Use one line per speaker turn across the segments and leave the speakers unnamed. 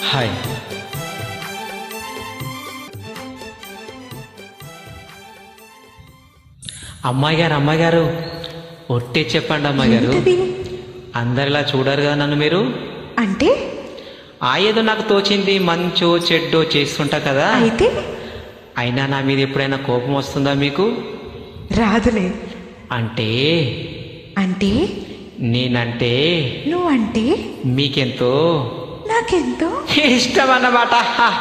Hi అమ్మాయి గారు అమ్మాయి గారు ఒట్టి చెప్పండి అమ్మాయి గారు
ఏంటది?
అందరిలా చూడరు కదా నన్ను మీరు
అంటే
ఆ ఏదో నాకు తోచింది మంచో చెడ్డో చేస్తుంటా కదా
అయితే
అయినా నా మీద ఎప్పుడైనా కోపం వస్తుందా మీకు
రాదులే
అంటే
అంటే
నేనంటే
నువ్వంటే
మీకెంతో
నాకెంతో
ఇష్టం అన్నమాట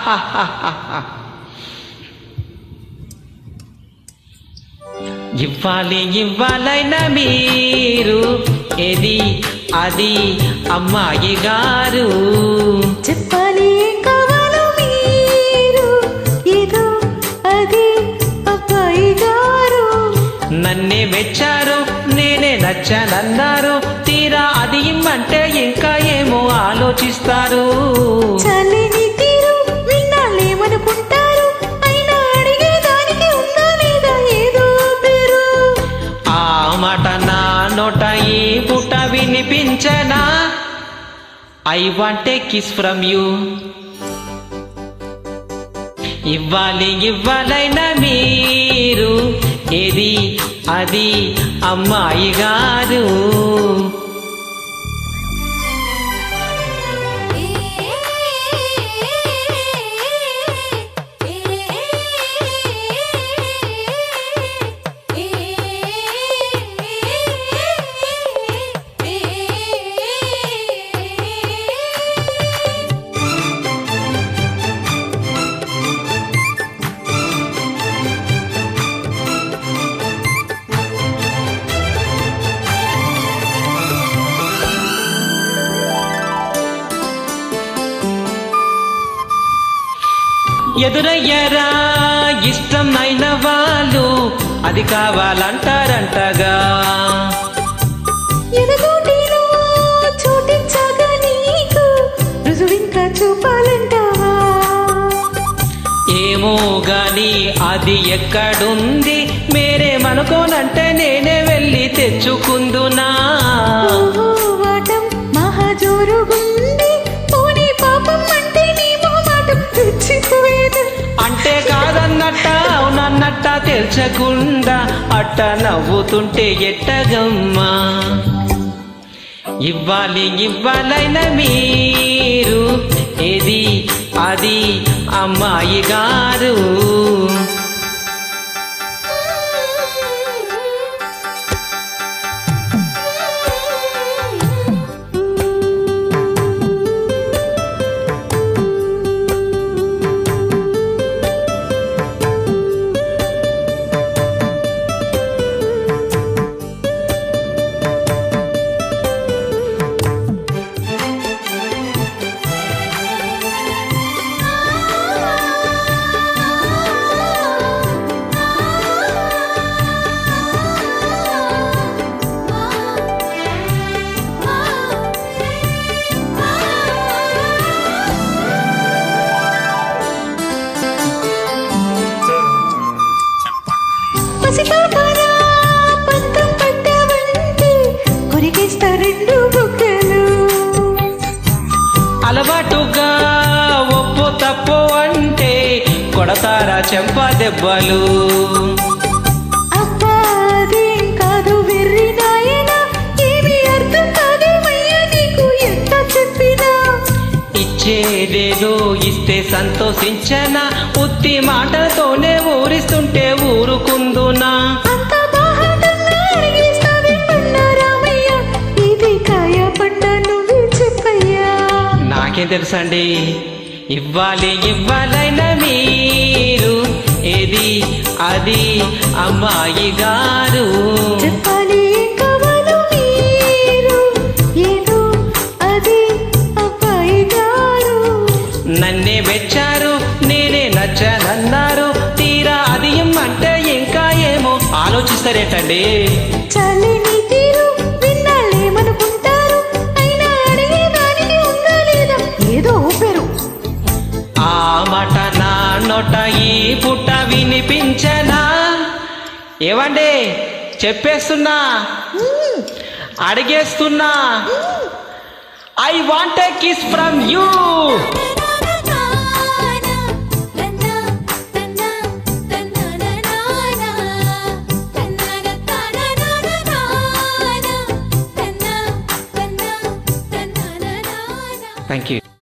ఇవ్వాలి ఇవ్వాలైనా మీరు ఏది అది అమ్మాయి గారు
చెప్పాలి ఏం కావాలో మీరు ఏదో అది అబ్బాయి గారు
నన్నే మెచ్చారు నేనే నచ్చానన్నారు తీరా అది ఇమ్మంటే ఇంకా ఏమో ఆలోచిస్తారు
చల్లని తీరు విన్నాలేమనుకుంటారు అయినా అడిగేదానికి ఉందా లేదా ఏదో పేరు
ఆ మాట నా నోట ఈ పుట వినిపించనా I want a kiss from you ఇవ్వాలి ఇవ్వాలైనా మీరు ఏది అది అమ్మాయి గారు ఎదురయ్యారా ఇష్టం అయిన వాళ్ళు అది కావాలంటారంటగా
ఎదగోటిలో చోటించాగా నీకు రుజువింకా చూపాలంటావా
ఏమో గాని అది ఎక్కడుంది మేరేమనుకోనంటే నేనే వెళ్ళి తెచ్చుకుందునా
ఓహో వాటం మహాజోరుగుంది పోనీ పాపం అంటే నీ మొహమాటం తెచ్చిపోయేది
అంటే కాదన్నట్ట అవునన్నట్ట తెల్చకుండా అట్ట నవ్వుతుంటే ఎట్టగమ్మా ఇవ్వాలి ఇవ్వాలైన మీరు ఏది అది అమ్మాయి గారు
పసిపాపరా పంతం పట్టావంటే కొరికేస్తా రెండు బుగ్గలు
అలవాటుగా ఒప్పు తప్పు అంటే కొడతారా చెంప దెబ్బలు
అబ్బా అదేం కాదు వెర్రి నాయనా ఏమి అర్థం కాదేమయ్యా నీకు ఎంత చెప్పినా
ఇచ్చేదేదో ఇస్తే సంతోషించనా ఉత్తి మాటతోనే ఊరిస్తుంటే ఊరుకుందునా
అంత బాహాటంగా అడిగేస్తావే పన్నా రామయ్య ఇది కాయ పంట నువ్వే చెప్పయ్యా
నాకేం తెలుసండి ఇవ్వాలి ఇవ్వాలైనా మీరు ఏది అది అమ్మాయి గారు
చెప్పాలి ఏం కావాలో మీరు ఏదో అది అబ్బాయి గారు
నన్నే మెచ్చారు నేనే నచ్చనన్నారు తీరా అది ఇమ్మంటే ఇంకా ఏమో ఆలోచిస్తారేంటండి
చల్లని తీరు విన్నాళ్ళేమనుకుంటారు అయినా అడిగేదానికి ఉందా లేదా ఏదో ఊపెరు
ఆ మాట నా నోట ఈ పుట్ట వినిపించనా ఏవండి చెప్పేస్తున్నా అడిగేస్తున్నా I want a kiss from you thank you